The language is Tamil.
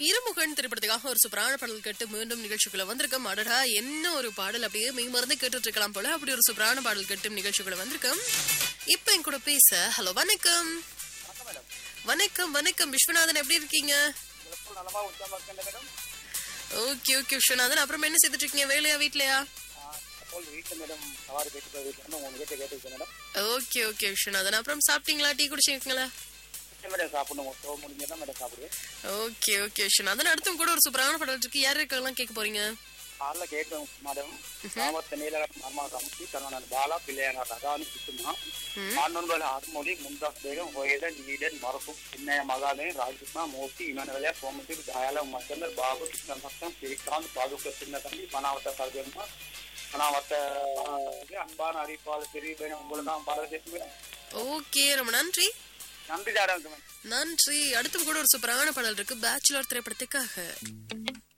இருமுகன் திரைப்படத்துக்காக ஒரு சூப்பரான பாடல் கேட்டு மீண்டும் நிகழ்ச்சிக்குள்ள வந்திருக்கோம் அடடா என்ன ஒரு பாடல் அப்படியே மெய் மறந்து கேட்டுட்டு இருக்கலாம் போல அப்படி ஒரு சூப்பரான பாடல் கேட்டு நிகழ்ச்சிக்குள்ள வந்திருக்கோம் இப்ப என் கூட பேச ஹலோ வணக்கம் வணக்கம் வணக்கம் விஸ்வநாதன் எப்படி இருக்கீங்க நலமா உற்சாகமா இருக்கேன் மேடம் ஓகே ஓகே விஸ்வநாதன் அப்புறம் என்ன செய்துட்டு இருக்கீங்க வேலையா வீட்லயா அப்போது வீட்டில் மேடம் சவாரி போயிட்டு போய் வீட்டில் உங்க வீட்டை கேட்டு மேடம் ஓகே ஓகே விஸ்வநாதன் அப்புறம் சாப்பிட்டீங்களா டீ குடிச்சிருக்கீங்களா என்ன மேடம் சாப்பிடணும் ஷோ முடிஞ்சதான் மேடம் சாப்பிடுவேன் ஓகே ஓகே விஸ்வநாதன் அடுத்தும் கூட ஒரு சூப்பரான பாடல் இருக்கு யார் இருக்கலாம் கேட்க போறீங்க காலைல கேட்டோம் மேடம் மாவட்ட நீலகண்ட மர்மா கமிட்டி தன்னோட பாலா பிள்ளையான ரகானி சுத்துமா ஆண்டோன்கள் ஆத்மொழி முந்தாஸ் பேகம் ஹோயதன் நீடன் மரப்பு சின்னைய மகாலே ராஜகிருஷ்ணா மூர்த்தி இமனவலியா சோமசிரி தயால உமாச்சந்தர் பாபு கிருஷ்ணபக்தம் ஸ்ரீகாந்த் பாதுக சின்ன தம்பி மனாவட்ட சர்ஜன்மா மனாவட்ட அன்பான அறிவிப்பாளர் பெரிய உங்களை தான் பாடல் பேசுங்க மேடம் ஓகே ரொம்ப நன்றி நன்றி ஜாடம் மேடம் நன்றி அடுத்தும் கூட ஒரு சூப்பரான பாடல் இருக்கு பேச்சுலர் திரைப்படத்துக்காக